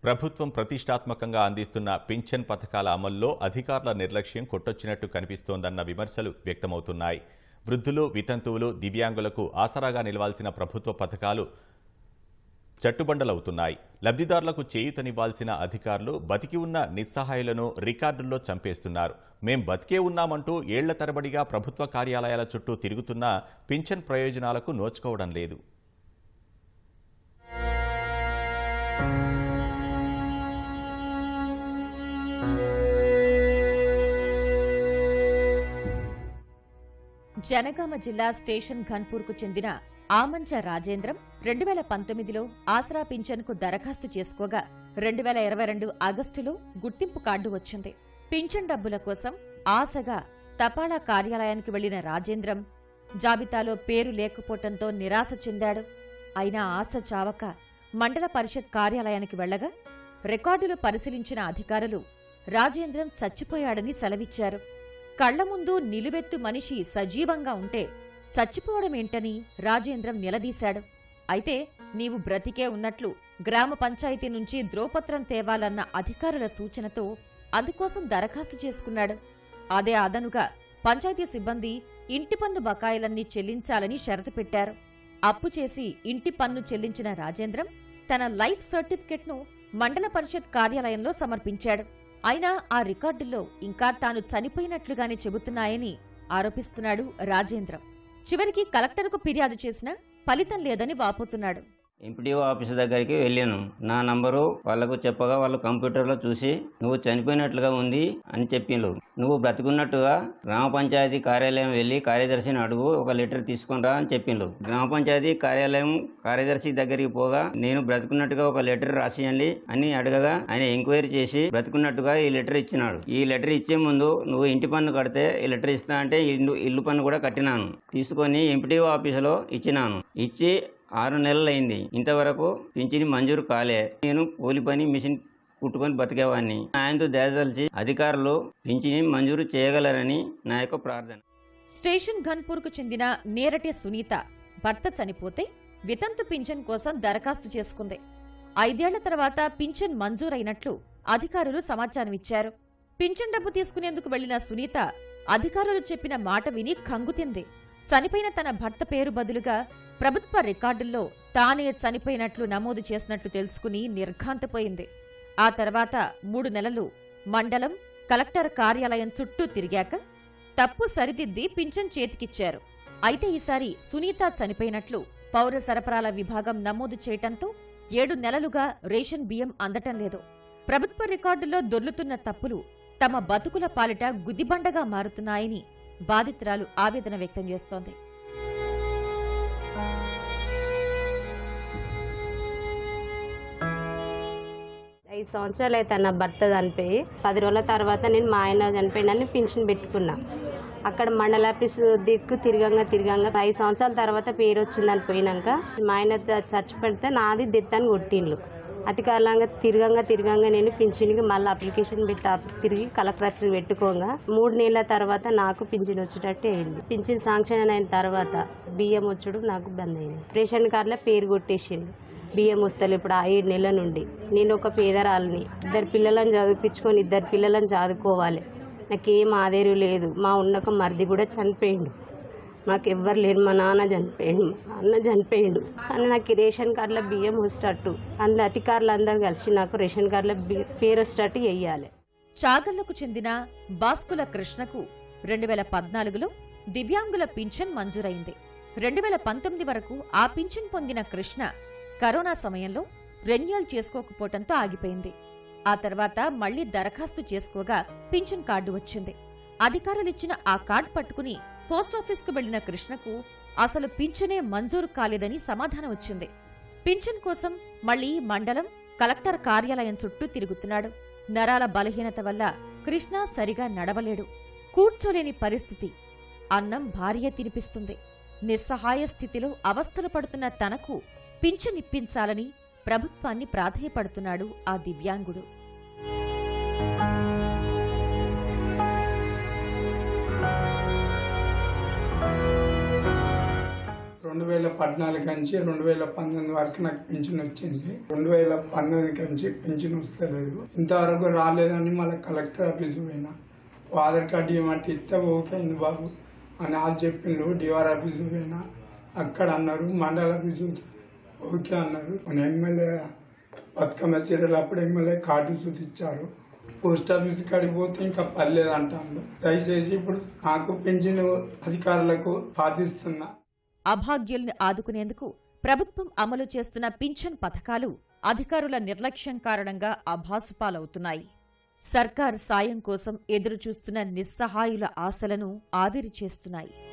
ప్రభుత్వం ప్రతిష్టాత్మకంగా అందిస్తున్న పింఛన్ పథకాల అమల్లో అధికారుల నిర్లక్ష్యం కొట్టొచ్చినట్టు కనిపిస్తోందన్న విమర్శలు వ్యక్తమవుతున్నాయి వృద్ధులు వితంతువులు దివ్యాంగులకు ఆసరాగా నిలవాల్సిన ప్రభుత్వ పథకాలు చట్టుబండలవుతున్నాయి లబ్ధిదారులకు చేయూతనివ్వాల్సిన అధికారులు బతికి ఉన్న నిస్సహాయులను రికార్డుల్లో చంపేస్తున్నారు మేం బతికే ఉన్నామంటూ ఏళ్ల తరబడిగా ప్రభుత్వ కార్యాలయాల చుట్టూ తిరుగుతున్నా పింఛన్ ప్రయోజనాలకు నోచుకోవడం లేదు జనగామ జిల్లా స్టేషన్ ఘన్పూర్కు చెందిన ఆమంచ రాజేంద్రం రెండు వేల పంతొమ్మిదిలో ఆసరా పింఛన్కు దరఖాస్తు చేసుకోగా రెండు వేల ఇరవై రెండు ఆగస్టులో గుర్తింపు కార్డు వచ్చింది పింఛన్ డబ్బుల కోసం ఆశగా తపాలా కార్యాలయానికి వెళ్లిన రాజేంద్రం జాబితాలో పేరు లేకపోవటంతో నిరాశ చెందాడు అయినా ఆశ చావక మండల పరిషత్ కార్యాలయానికి వెళ్లగా రికార్డులు పరిశీలించిన అధికారులు రాజేంద్రం చచ్చిపోయాడని సెలవిచ్చారు కళ్ల ముందు నిలువెత్తు మనిషి సజీవంగా ఉంటే చచ్చిపోవడమేంటని రాజేంద్రం నిలదీశాడు అయితే నీవు బ్రతికే ఉన్నట్లు గ్రామ పంచాయతీ నుంచి ద్రోపత్రం తేవాలన్న అధికారుల సూచనతో అందుకోసం దరఖాస్తు చేసుకున్నాడు అదే అదనుగా పంచాయతీ సిబ్బంది ఇంటి పన్ను బకాయిలన్నీ చెల్లించాలని షరతు పెట్టారు అప్పు చేసి ఇంటి పన్ను చెల్లించిన రాజేంద్రం తన లైఫ్ సర్టిఫికెట్ను మండల పరిషత్ కార్యాలయంలో సమర్పించాడు అయినా ఆ రికార్డుల్లో ఇంకా తాను చనిపోయినట్లుగానే చెబుతున్నాయని ఆరోపిస్తున్నాడు రాజేంద్రం చివరికి కలెక్టర్కు ఫిర్యాదు చేసినా ఫలితం లేదని వాపోతున్నాడు ఎంపీడీఓ ఆఫీస్ దగ్గరికి వెళ్ళాను నా నంబరు వాళ్ళకు చెప్పగా వాళ్ళు కంప్యూటర్లో చూసి నువ్వు చనిపోయినట్లుగా ఉంది అని చెప్పిండ్రు నువ్వు బ్రతుకున్నట్టుగా గ్రామ పంచాయతీ కార్యాలయం వెళ్ళి కార్యదర్శిని అడుగు ఒక లెటర్ తీసుకొని రా అని చెప్పిండ్రు గ్రామ పంచాయతీ కార్యాలయం కార్యదర్శి దగ్గరికి పోగా నేను బ్రతుకున్నట్టుగా ఒక లెటర్ రాసియండి అని అడగగా ఆయన ఎంక్వైరీ చేసి బ్రతుకున్నట్టుగా ఈ లెటర్ ఇచ్చినాడు ఈ లెటర్ ఇచ్చే ముందు నువ్వు ఇంటి పన్ను కడితే ఈ లెటర్ ఇస్తా అంటే ఇల్లు ఇల్లు పన్ను కూడా కట్టినాను తీసుకొని ఎంపీడీఓ ఆఫీసులో ఇచ్చినాను ఇచ్చి ఆరు నెలలు అయింది ఇంతవరకు పింఛని మంజూరు కాలే నేను కూలి పని మిషన్ కుట్టుకొని బతికేవాడిని ఆయనతో దయదలిచి అధికారులు పింఛని మంజూరు చేయగలరని నా యొక్క ప్రార్థన స్టేషన్ ఘన్పూర్కు చెందిన నేరటి సునీత భర్త చనిపోతే వితంతు పింఛన్ కోసం దరఖాస్తు చేసుకుంది ఐదేళ్ల తర్వాత పింఛన్ మంజూరైనట్లు అధికారులు సమాచారం ఇచ్చారు పింఛన్ డబ్బు తీసుకునేందుకు వెళ్లిన సునీత అధికారులు చెప్పిన మాట విని కంగుతింది చనిపోయిన తన భర్త పేరు బదులుగా ప్రభుత్వ రికార్డుల్లో తానే చనిపోయినట్లు నమోదు చేసినట్లు తెలుసుకుని నిర్ఘాంతపోయింది ఆ తర్వాత మూడు నెలలు మండలం కలెక్టర్ కార్యాలయం చుట్టూ తిరిగాక తప్పు సరిదిద్ది పింఛన్ చేతికిచ్చారు అయితే ఈసారి సునీత చనిపోయినట్లు పౌర సరఫరాల విభాగం నమోదు చేయటంతో ఏడు నెలలుగా రేషన్ బియ్యం అందటం లేదు ప్రభుత్వ రికార్డుల్లో దొర్లుతున్న తప్పులు తమ బతుకుల పాలిట గుదిబండగా మారుతున్నాయని బాధితురాలు ఆవేదన వ్యక్తం చేస్తోంది ఐదు సంవత్సరాలు అయితే నా భర్త చనిపోయి పది రోజుల తర్వాత నేను మా ఆయన చనిపోయిందని పింఛన్ పెట్టుకున్నా అక్కడ మండల ఆఫీస్ దిక్కు తిరగంగా తిరగంగా ఐదు సంవత్సరాల తర్వాత పేరు వచ్చిందని పోయినాక మా ఆయన చచ్చి పెడితే నాది దిత్తని కొట్టిండ్లు అతికాలంగా తిరగంగా తిరగంగా నేను పింఛన్కి మళ్ళీ అప్లికేషన్ పెట్టి అప్- తిరిగి కలెక్టర్ ఆఫీస్ పెట్టుకోగా మూడు నెలల తర్వాత నాకు పింఛన్ వచ్చేటట్టు అయింది పింఛన్ శాంక్షన్ అయిన తర్వాత బియ్యం వచ్చుడు నాకు బంద్ అయింది రేషన్ కార్డులో పేరు కొట్టేసింది బియ్యం వస్తలు ఇప్పుడు ఆ ఏడు నెలల నుండి నేను ఒక పేదరాలని ఇద్దరు పిల్లలను చదివించుకొని ఇద్దరు పిల్లలను చదువుకోవాలి నాకేం ఆధారం లేదు మా ఉన్నక మరిది కూడా చనిపోయిండు నాకు ఎవ్వరు లేరు మా నాన్న చనిపోయిండు మా అన్న చనిపోయిండు కానీ నాకు ఈ రేషన్ కార్డులో బియ్యం వచ్చేటట్టు అందులో అధికారులు అందరూ కలిసి నాకు రేషన్ కార్డులో బి- పేరు వచ్చేటట్టు వేయాలి చాగళ్లకు చెందిన బాస్కుల కృష్ణకు రెండు వేల పద్నాలుగులో దివ్యాంగుల పింఛన్ మంజూరైంది రెండు వేల పంతొమ్మిది వరకు ఆ పింఛన్ పొందిన కృష్ణ కరోనా సమయంలో రెన్యువల్ చేసుకోకపోవటంతో ఆగిపోయింది ఆ తర్వాత మళ్లీ దరఖాస్తు చేసుకోగా పింఛన్ కార్డు వచ్చింది అధికారులిచ్చిన ఆ కార్డు పట్టుకుని పోస్టాఫీస్కు వెళ్లిన కృష్ణకు అసలు పింఛనే మంజూరు కాలేదని సమాధానం వచ్చింది పింఛన్ కోసం మళ్లీ మండలం కలెక్టర్ కార్యాలయం చుట్టూ తిరుగుతున్నాడు నరాల బలహీనత వల్ల కృష్ణ సరిగా నడవలేడు కూర్చోలేని పరిస్థితి అన్నం భార్య తినిపిస్తుంది నిస్సహాయ స్థితిలో అవస్థలు పడుతున్న తనకు పింఛనిప్పించాలని ప్రభుత్వాన్ని ప్రాధేయపడుతున్నాడు ఆ దివ్యాంగుడు రెండు వేల పద్నాలుగు నుంచి రెండు వేల పంతొమ్మిది వరకు నాకు పింఛన్ వచ్చింది రెండు వేల పంతొమ్మిది నుంచి పింఛన్ వస్తలేదు ఇంతవరకు రాలేదని మళ్ళీ కలెక్టర్ ఆఫీస్ పోయినా ఆధార్ కార్డు ఇవ్వమంటే ఇస్తే ఓకే అయింది బాబు అని వాళ్ళు చెప్పిండ్రు డిఆర్ ఆఫీస్ పోయినా అక్కడ అన్నారు మండల ఆఫీసు ఓకే అన్నారు మన ఎమ్మెల్యే బతుకమ్మ చీరలు అప్పుడు ఎమ్మెల్యే కార్డు చూపించారు పోస్ట్ ఆఫీస్ కాడికి పోతే ఇంకా పర్లేదు అంటాను దయచేసి ఇప్పుడు నాకు పెంచిన అధికారులకు పాటిస్తున్నా అభాగ్యుల్ని ఆదుకునేందుకు ప్రభుత్వం అమలు చేస్తున్న పింఛన్ పథకాలు అధికారుల నిర్లక్ష్యం కారణంగా అభాసుపాలవుతున్నాయి సర్కార్ సాయం కోసం ఎదురుచూస్తున్న నిస్సహాయుల ఆశలను ఆవిరి చేస్తున్నాయి